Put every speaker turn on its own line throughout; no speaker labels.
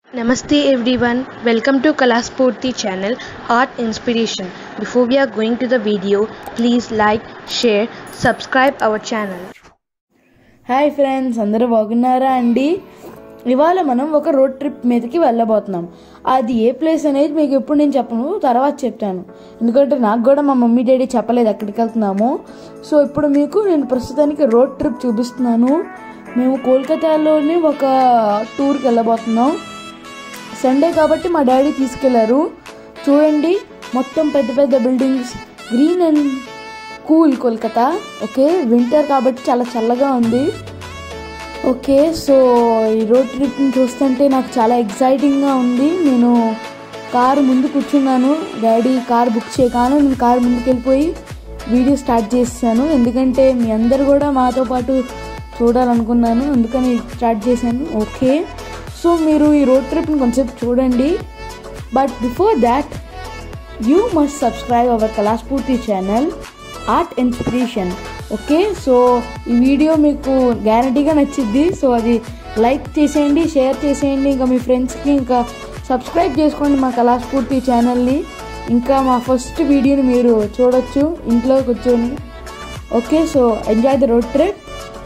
Namaste everyone, welcome to Kalaspurti channel Art Inspiration. Before we are going to the video, please like, share, subscribe our channel.
Hi friends అందరూ బాగున్నారా అండి ఇవాళ మనం ఒక road trip మీదకి వెళ్ళబోతున్నాం అది ఏ place అనేది మీకు ఎప్పుడు నేను చెప్పను తర్వాత చెప్తాను ఎందుకంటే నాకు కూడా మా మమ్మీ డాడీ చెప్పలేదు ఎక్కడికి వెళ్తున్నాము సో ఇప్పుడు మీకు నేను ప్రస్తుతానికి రోడ్ ట్రిప్ చూపిస్తున్నాను మేము కోల్కతాలోని ఒక టూర్కి వెళ్ళబోతున్నాం సండే కాబట్టి మా డాడీ తీసుకెళ్లారు చూడండి మొత్తం పెద్ద పెద్ద buildings green and cool Kolkata okay winter కాబట్టి చాలా చల్లగా ఉంది ఓకే సో ఈ రోడ్ ట్రిప్ని చూస్తుంటే నాకు చాలా ఎగ్జైటింగ్గా ఉంది నేను కారు ముందు కూర్చున్నాను డాడీ కార్ బుక్ చేయగానే నేను కారు ముందుకు వెళ్ళిపోయి వీడియో స్టార్ట్ చేశాను ఎందుకంటే మీ అందరు కూడా మాతో పాటు చూడాలనుకున్నాను అందుకని స్టార్ట్ చేశాను ఓకే సో మీరు ఈ రోడ్ ట్రిప్ని కొంచెం చూడండి but before that you must subscribe our Kalasphurthi channel art inspiration okay so ఈ వీడియో మీకు గ్యారంటీగా నచ్చిద్ది సో అది లైక్ చేసేయండి షేర్ చేసేయండి ఇంకా మీ ఫ్రెండ్స్కి ఇంకా సబ్స్క్రైబ్ చేసుకోండి మా కళాస్ఫూర్తి ఛానల్ని ఇంకా మా ఫస్ట్ వీడియోని మీరు చూడొచ్చు ఇంట్లో కూర్చొని okay so enjoy the road trip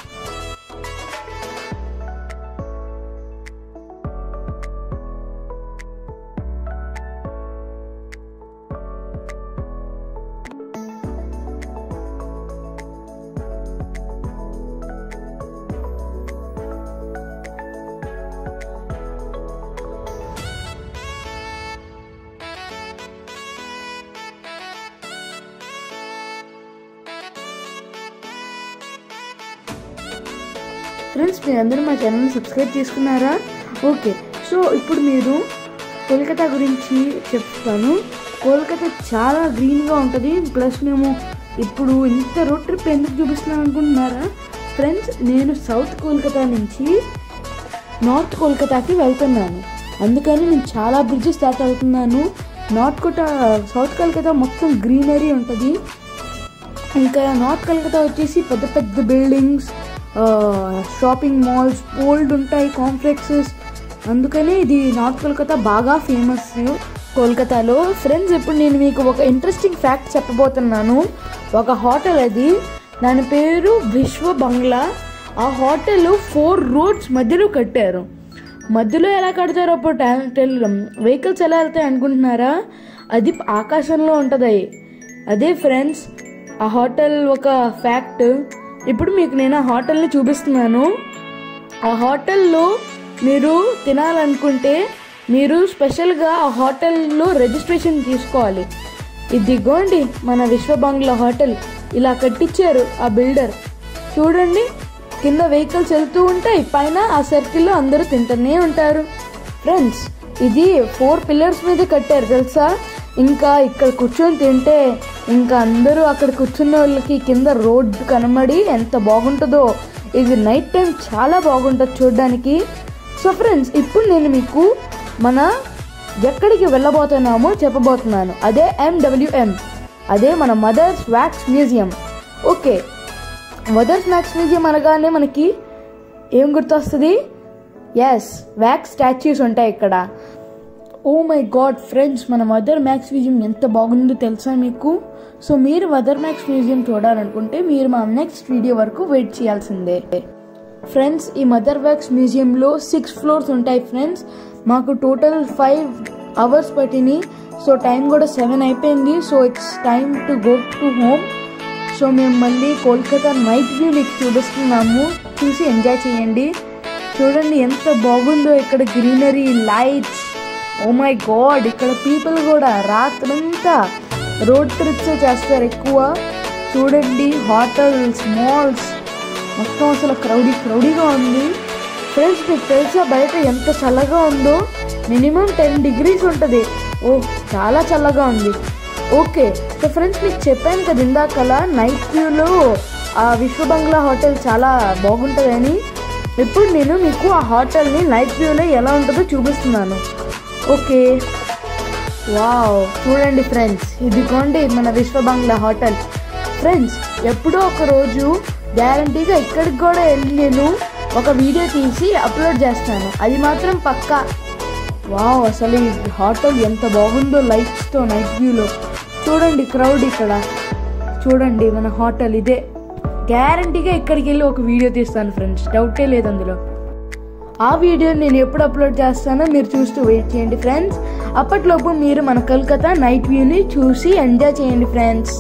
friends మీరందరూ మా ఛానల్ని సబ్స్క్రైబ్ చేసుకున్నారా ఓకే సో ఇప్పుడు మీరు కోల్కతా గురించి చెప్తాను కోల్కతా చాలా గ్రీన్గా ఉంటుంది ప్లస్ మేము ఇప్పుడు ఇంత రోడ్ ట్రిప్ ఎందుకు చూపిస్తున్నాం అనుకుంటున్నారా ఫ్రెండ్స్ నేను సౌత్ కోల్కతా నుంచి నార్త్ కోల్కతాకి వెళ్తున్నాను అందుకని నేను చాలా బ్రిడ్జెస్ దాటి వెళ్తున్నాను నార్త్ కోట సౌత్ కోల్కతా మొత్తం గ్రీనరీ ఉంటుంది ఇంకా నార్త్ కలకత్తా వచ్చేసి పెద్ద పెద్ద బిల్డింగ్స్ షాపింగ్ మాల్స్ ఓల్డ్ ఉంటాయి కాంప్లెక్సెస్ అందుకని ఇది నార్త్ కోల్కతా బాగా ఫేమస్ కోల్కతాలో ఫ్రెండ్స్ ఇప్పుడు నేను మీకు ఒక ఇంట్రెస్టింగ్ ఫ్యాక్ట్ చెప్పబోతున్నాను ఒక హోటల్ అది దాని పేరు విశ్వ బంగ్లా ఆ హోటల్ ఫోర్ రోడ్స్ మధ్యలో కట్టారు మధ్యలో ఎలా కడతారో అప్పుడు వెహికల్స్ ఎలా వెళ్తాయి అనుకుంటున్నారా అది ఆకాశంలో ఉంటుంది అదే ఫ్రెండ్స్ ఆ హోటల్ ఒక ఫ్యాక్ట్ ఇప్పుడు మీకు నేను ఆ హోటల్ని చూపిస్తున్నాను ఆ హోటల్లో మీరు తినాలనుకుంటే మీరు స్పెషల్గా ఆ హోటల్లో రిజిస్ట్రేషన్ తీసుకోవాలి ఇదిగోండి మన విశ్వ బంగ్లా హోటల్ ఇలా కట్టించారు ఆ బిల్డర్ చూడండి కింద వెహికల్స్ వెళ్తూ ఉంటాయి పైన ఆ సర్కిల్లో అందరూ తింటూనే ఉంటారు ఫ్రెండ్స్ ఇది ఫోర్ పిల్లర్స్ మీద కట్టారు తెలుసా ఇంకా ఇక్కడ కూర్చొని తింటే ఇంకా అందరూ అక్కడ కూర్చున్న వాళ్ళకి కింద రోడ్ కనబడి ఎంత బాగుంటుందో ఇది నైట్ టైం చాలా బాగుంటుంది చూడడానికి సో ఫ్రెండ్స్ ఇప్పుడు నేను మీకు మన ఎక్కడికి వెళ్ళబోతున్నామో చెప్పబోతున్నాను అదే ఎండబ్ల్యూఎం అదే మన Mother's Wax Museum okay Mother's Wax Museum అనగానే మనకి ఏం గుర్తొస్తుంది ఎస్ వ్యాక్స్ స్టాచ్యూస్ ఉంటాయి ఇక్కడ ఓ మై గాడ్ ఫ్రెండ్స్ మన మదర్ మ్యాక్స్ మ్యూజియం ఎంత బాగుందో తెలుసా మీకు సో మీరు మదర్ మ్యాక్స్ మ్యూజియం చూడాలనుకుంటే మీరు మా నెక్స్ట్ వీడియో వరకు వెయిట్ చేయాల్సిందే ఫ్రెండ్స్ ఈ మదర్ వ్యాక్స్ మ్యూజియంలో సిక్స్ ఫ్లోర్స్ ఉంటాయి ఫ్రెండ్స్ మాకు టోటల్ ఫైవ్ అవర్స్ పట్టినాయి సో టైం కూడా సెవెన్ అయిపోయింది so it's time to go to home so మేము మళ్ళీ కోల్కతా నైట్ వ్యూ మీకు చూపిస్తున్నాము చూసి ఎంజాయ్ చేయండి చూడండి ఎంత బాగుందో ఇక్కడ greenery lights oh my god ఇక్కడ పీపుల్ కూడా రాత్రంతా రోడ్ ట్రిప్స్ చేస్తారు ఎక్కువ చూడండి హోటల్స్ మాల్స్ మొత్తం అసలు క్రౌడీ క్రౌడీగా ఉంది ఫ్రెండ్స్ మీకు తెలుసా బయట ఎంత చల్లగా ఉందో మినిమం టెన్ డిగ్రీస్ ఉంటుంది ఓ చాలా చల్లగా ఉంది ఓకే సో ఫ్రెండ్స్ మీకు చెప్పాను కదా ఇందాకలా నైట్ వ్యూలో ఆ విశ్వ బంగ్లా హోటల్ చాలా బాగుంటుందని ఇప్పుడు నేను మీకు ఆ హోటల్ని నైట్ వ్యూలో ఎలా ఉంటుందో చూపిస్తున్నాను ఓకే వావ్ చూడండి ఫ్రెండ్స్ ఇదిగోండి మన విశ్వ బంగ్లా హోటల్ ఫ్రెండ్స్ ఎప్పుడో ఒక రోజు గ్యారంటీగా ఇక్కడికి కూడా వెళ్ళి నేను ఒక వీడియో తీసి అప్లోడ్ చేస్తాను అది మాత్రం పక్కా వావ్ అసలు ఈ హోటల్ ఎంత బాగుందో లైట్స్తో నైట్ వ్యూలో చూడండి క్రౌడ్ ఇక్కడ చూడండి మన హోటల్ ఇదే గ్యారంటీగా ఇక్కడికి వెళ్ళి ఒక వీడియో తీస్తాను ఫ్రెండ్స్ డౌటే లేదు అందులో ఆ వీడియో నేను ఎప్పుడు అప్లోడ్ చేస్తానో మీరు చూస్తూ వెయిట్ చేయండి ఫ్రెండ్స్ అప్పట్లోపు మీరు మన కలకత్తా నైట్ వ్యూని చూసి ఎంజాయ్ చేయండి ఫ్రెండ్స్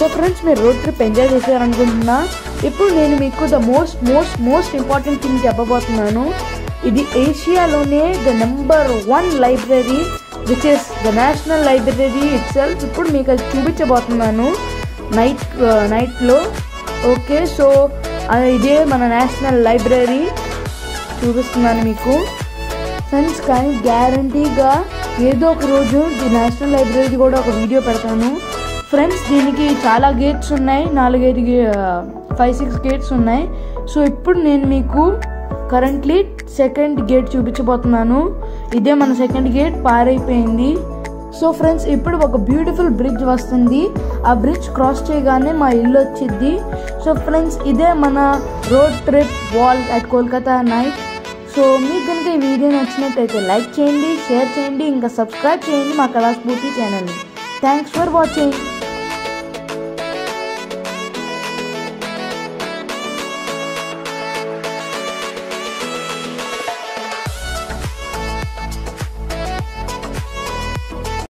సో ఫ్రెండ్స్ మీరు రోడ్ ట్రిప్ ఎంజాయ్ చేశారనుకుంటున్నా ఇప్పుడు నేను మీకు the most most most important thing చెప్పబోతున్నాను ఇది ఏషియాలోనే the number one library which is the national library itself ఇప్పుడు మీకు అది చూపించబోతున్నాను నైట్ నైట్లో ఓకే సో ఇదే మన నేషనల్ లైబ్రరీ చూపిస్తున్నాను మీకు ఫ్రెండ్స్ కానీ గ్యారంటీగా ఏదో ఒక రోజు ది నేషనల్ లైబ్రరీ కూడా ఒక వీడియో పెడతాను ఫ్రెండ్స్ దీనికి చాలా గేట్స్ ఉన్నాయి నాలుగైదు ఫైవ్ సిక్స్ గేట్స్ ఉన్నాయి సో ఇప్పుడు నేను మీకు కరెంట్లీ సెకండ్ గేట్ చూపించబోతున్నాను ఇదే మన సెకండ్ గేట్ పారైపోయింది సో ఫ్రెండ్స్ ఇప్పుడు ఒక బ్యూటిఫుల్ బ్రిడ్జ్ వస్తుంది ఆ బ్రిడ్జ్ క్రాస్ చేయగానే మా ఇల్లు వచ్చింది సో ఫ్రెండ్స్ ఇదే మన road trip wall at Kolkata night so మీకు కనుక ఈ వీడియో నచ్చినట్టయితే లైక్ చేయండి షేర్ చేయండి ఇంకా సబ్స్క్రైబ్ చేయండి మా కళాస్ఫూర్తి ఛానల్ని థ్యాంక్స్ ఫర్ వాచింగ్